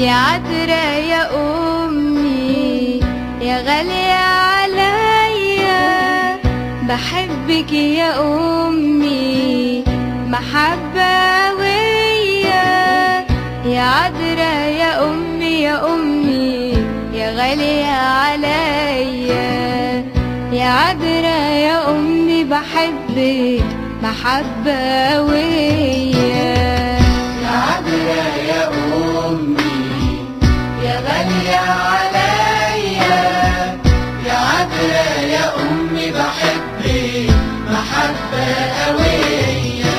يا عذرا يا أمي يا غالية عليا بحبك يا أمي محبة ويا يا عذرا يا أمي يا أمي يا غالية عليا يا عذرا يا أمي بحبك محبة ويا يا عذرا يا أمي يا غالية عليا يا عذرا يا أمي بحبك محبة قوية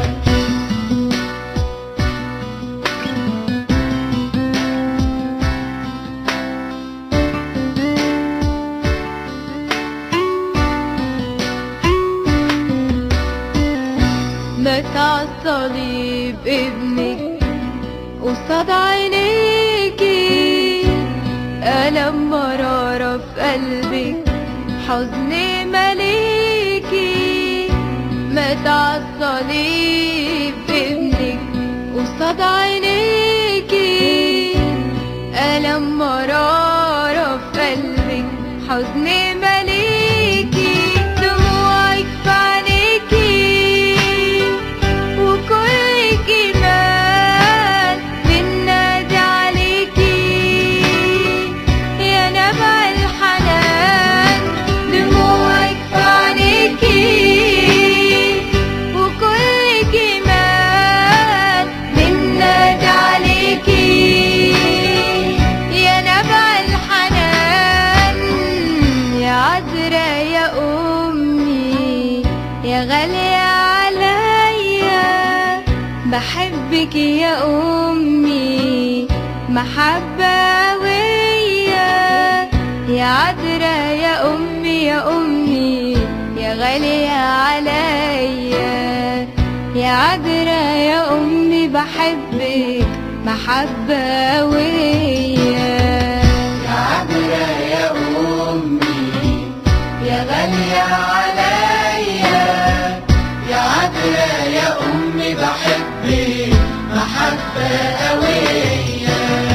مات عالصليب ابنك قصاد عينيكي ألم مرارة في قلبك حزن مليكي مات عالصليب ابنك قصاد عينيكي ألم مرارة في قلبك حزن مليكي دموعك في عينيكي وكل جمال بننادي عليكي يا نبع الحنان دموعك في عينيكي وكل جمال بننادي عليكي يا نبع الحنان يا عذرا يا أمي يا غالية عليا بحبك يا أمي محبة ويا يا عذرا يا أمي يا أمي يا غالية عليا يا عذرا يا أمي بحبك محبة ويا يا عذرا يا أمي يا غالية عليا يا عذرا يا أمي بحبك محبة قوية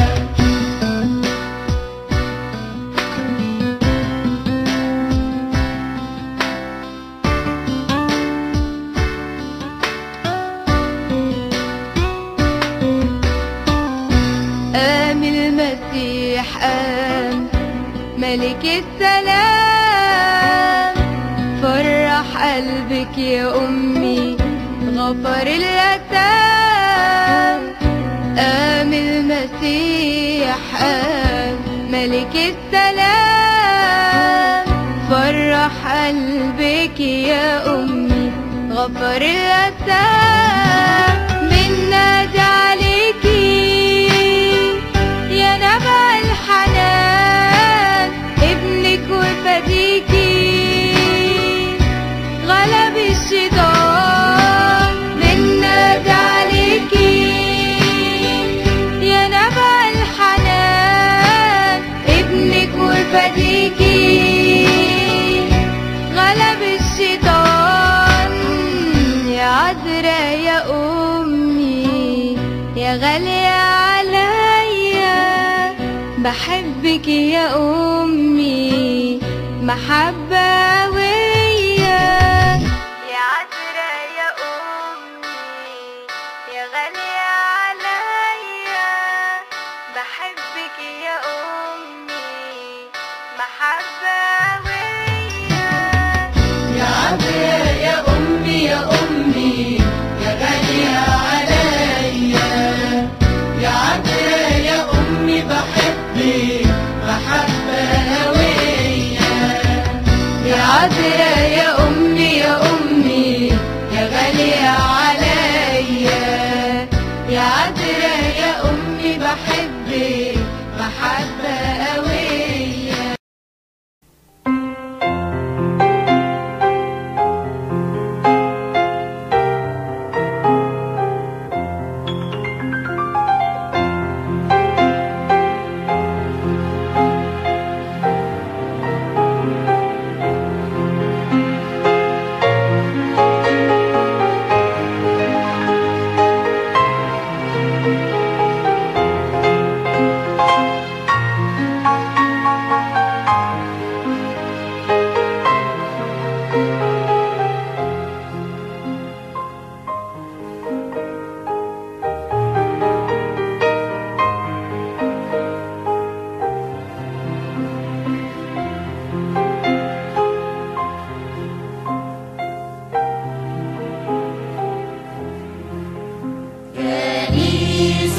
قام المسيح قام ملك السلام فرح قلبك يا أمي غفر الأثام قام المسيح قام ملك السلام فرح قلبك يا أمي غفر الأثام بننادي عليكي يا نبع الحنان ابنك وفديكي غلب الشيطان بننادي عليكي يا نبع الحنان ابنك وفديكي غلب الشيطان يا عذرا يا أمي يا غالية عليا بحبك يا أمي محبة ويا يا عذرا يا أمي يا غالية عليا بحبك يا أمي محبة ويا يا عذرا يا أمي يا أمي يا غالية عليا يا عذرا يا أمي بحبك محبة قوية يا عذرا يا أمي يا أمي يا غالية عليا يا عذرا يا أمي بحبك محبة قوية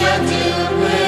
عزة القيامة